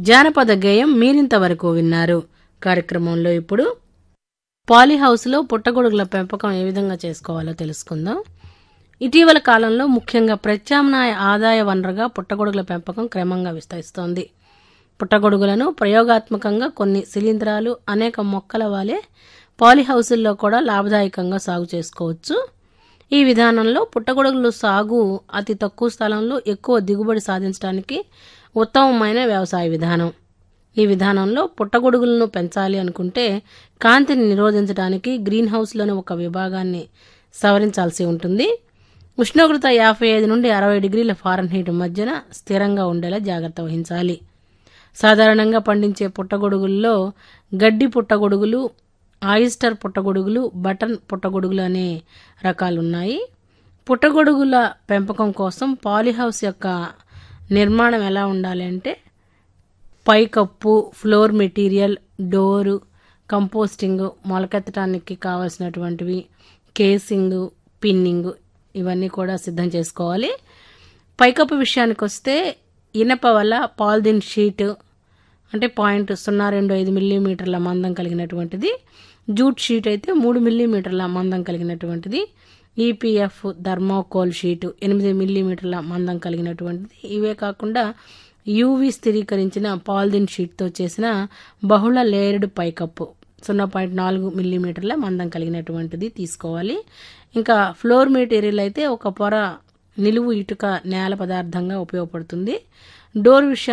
జానపద గేయం మీరింతవరకు విన్నారు కార్యక్రమంలో ఇప్పుడు పాలీహౌస్లో పుట్టగొడుగుల పెంపకం ఏ విధంగా చేసుకోవాలో తెలుసుకుందాం ఇటీవల కాలంలో ముఖ్యంగా ప్రత్యామ్నాయ ఆదాయ వనరుగా పుట్టగొడుగుల పెంపకం క్రమంగా విస్తరిస్తోంది పుట్టగొడుగులను ప్రయోగాత్మకంగా కొన్ని శిలీంధ్రాలు అనేక మొక్కల వాలే పాలీహౌసుల్లో కూడా లాభదాయకంగా సాగు చేసుకోవచ్చు ఈ విధానంలో పుట్టగొడుగులు సాగు అతి తక్కువ స్థలంలో ఎక్కువ దిగుబడి సాధించడానికి ఉత్తమమైన వ్యవసాయ విధానం ఈ విధానంలో పుట్టగొడుగులను పెంచాలి అనుకుంటే కాంతిని నిరోధించడానికి గ్రీన్ హౌస్లోని ఒక విభాగాన్ని సవరించాల్సి ఉంటుంది ఉష్ణోగ్రత యాభై ఐదు నుండి అరవై డిగ్రీల ఫారెన్హీట్ మధ్యన స్థిరంగా ఉండేలా జాగ్రత్త వహించాలి సాధారణంగా పండించే పుట్టగొడుగుల్లో గడ్డి పుట్టగొడుగులు ఆయిస్టర్ పుట్టగొడుగులు బటన్ పుట్టగొడుగులు అనే రకాలున్నాయి పుట్టగొడుగుల పెంపకం కోసం పాలీహౌస్ యొక్క నిర్మాణం ఎలా ఉండాలి అంటే పైకప్పు ఫ్లోర్ మెటీరియల్ డోరు కంపోస్టింగ్ మొలకెత్తడానికి కావాల్సినటువంటివి కేసింగ్ పిన్నింగ్ ఇవన్నీ కూడా సిద్ధం చేసుకోవాలి పైకప్పు విషయానికి వస్తే ఇనప వల్ల పాలిథిన్ షీట్ అంటే పాయింట్ సున్నా రెండు ఐదు మిల్లీమీటర్ల మందం కలిగినటువంటిది జూట్ షీట్ అయితే మూడు మిల్లీమీటర్ల మందం కలిగినటువంటిది ఈపీఎఫ్ థర్మోకోల్ షీటు ఎనిమిది మిల్లీమీటర్ల మందం కలిగినటువంటిది ఇవే కాకుండా యూవి స్థిరీకరించిన పాలిథిన్ షీట్తో చేసిన బహుళ లేయర్డ్ పైకప్పు సున్నా పాయింట్ నాలుగు మిల్లీమీటర్ల మందం కలిగినటువంటిది తీసుకోవాలి ఇంకా ఫ్లోర్ మెటీరియల్ అయితే ఒక పొర నిలువు ఇటుక నేల పదార్థంగా ఉపయోగపడుతుంది డోర్ విషయం